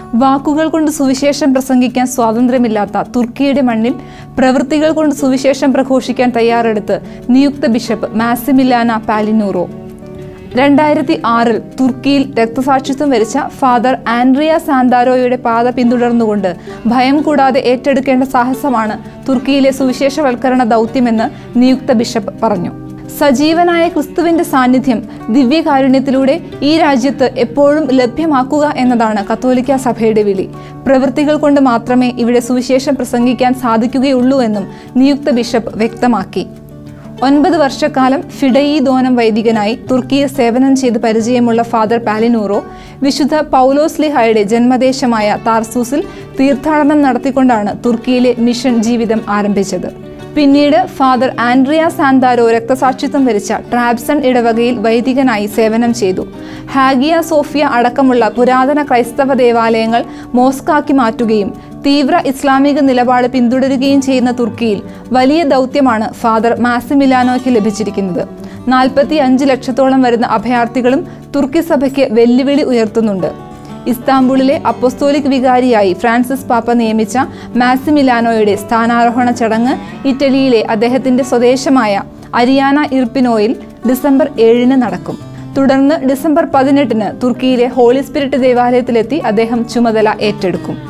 വാക്കുകൾ കൊണ്ട് സുവിശേഷം പ്രസംഗിക്കാൻ സ്വാതന്ത്ര്യമില്ലാത്ത തുർക്കിയുടെ മണ്ണിൽ പ്രവൃത്തികൾ കൊണ്ട് സുവിശേഷം പ്രഘോഷിക്കാൻ തയ്യാറെടുത്ത് നിയുക്ത ബിഷപ്പ് മാസിമിലാന പാലിനൂറോ രണ്ടായിരത്തി ആറിൽ തുർക്കിയിൽ രക്തസാക്ഷിത്വം വരിച്ച ഫാദർ ആൻഡ്രിയ സാന്താരോയുടെ പാത പിന്തുടർന്നുകൊണ്ട് ഭയം കൂടാതെ ഏറ്റെടുക്കേണ്ട സാഹസമാണ് തുർക്കിയിലെ സുവിശേഷവൽക്കരണ ദൗത്യമെന്ന് നിയുക്ത ബിഷപ്പ് പറഞ്ഞു സജീവനായ ക്രിസ്തുവിന്റെ സാന്നിധ്യം ദിവ്യകാരുണ്യത്തിലൂടെ ഈ രാജ്യത്ത് എപ്പോഴും ലഭ്യമാക്കുക എന്നതാണ് കത്തോലിക്ക സഭയുടെ വിളി പ്രവൃത്തികൾ കൊണ്ട് മാത്രമേ ഇവിടെ സുവിശേഷം പ്രസംഗിക്കാൻ സാധിക്കുകയുള്ളൂ എന്നും നിയുക്ത ബിഷപ്പ് വ്യക്തമാക്കി ഒൻപത് വർഷക്കാലം ഫിഡയി ദോനം വൈദികനായി തുർക്കിയിൽ സേവനം ചെയ്ത് പരിചയമുള്ള ഫാദർ പാലിനൂറോ വിശുദ്ധ പൗലോസ് ലിഹായുടെ ജന്മദേശമായ താർസൂസിൽ തീർത്ഥാടനം നടത്തിക്കൊണ്ടാണ് തുർക്കിയിലെ മിഷൻ ജീവിതം ആരംഭിച്ചത് പിന്നീട് ഫാദർ ആൻഡ്രിയ സാന്താരോ രക്തസാക്ഷിത്വം വരിച്ച ട്രാബ്സൺ ഇടവകയിൽ വൈദികനായി സേവനം ചെയ്തു ഹാഗിയ സോഫിയ അടക്കമുള്ള പുരാതന ക്രൈസ്തവ ദേവാലയങ്ങൾ മോസ്കാക്കി മാറ്റുകയും തീവ്ര ഇസ്ലാമിക നിലപാട് പിന്തുടരുകയും ചെയ്യുന്ന തുർക്കിയിൽ വലിയ ദൗത്യമാണ് ഫാദർ മാസിമിലാനോയ്ക്ക് ലഭിച്ചിരിക്കുന്നത് നാൽപ്പത്തി അഞ്ച് ലക്ഷത്തോളം വരുന്ന അഭയാർത്ഥികളും തുർക്കി സഭയ്ക്ക് വെല്ലുവിളി ഉയർത്തുന്നുണ്ട് ഇസ്താംബുളിലെ അപ്പോസ്തോലിക് വികാരിയായി ഫ്രാൻസിസ് പാപ്പ നിയമിച്ച മാസിമിലാനോയുടെ സ്ഥാനാരോഹണ ചടങ്ങ് ഇറ്റലിയിലെ അദ്ദേഹത്തിന്റെ സ്വദേശമായ അരിയാന ഇർപ്പിനോയിൽ ഡിസംബർ ഏഴിന് നടക്കും തുടർന്ന് ഡിസംബർ പതിനെട്ടിന് തുർക്കിയിലെ ഹോളി സ്പിരിറ്റ് ദേവാലയത്തിലെത്തി അദ്ദേഹം ചുമതല ഏറ്റെടുക്കും